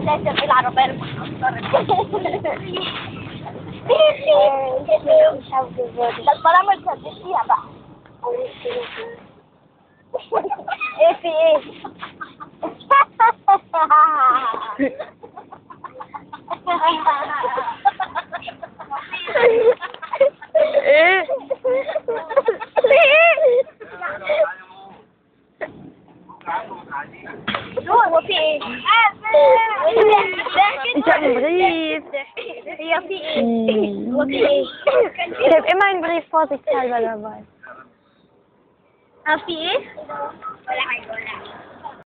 اساسا في العربيه المحضره مش عارف بالظبط ده البرامج هتديها بقى ايه في ايه ايه هو في ايه Ich hab einen Brief. هي في ايه Hm. هو في ايه Ich habe immer einen Brief vorsichtshalber dabei. اه في ايه ولا حاجه ولا حاجه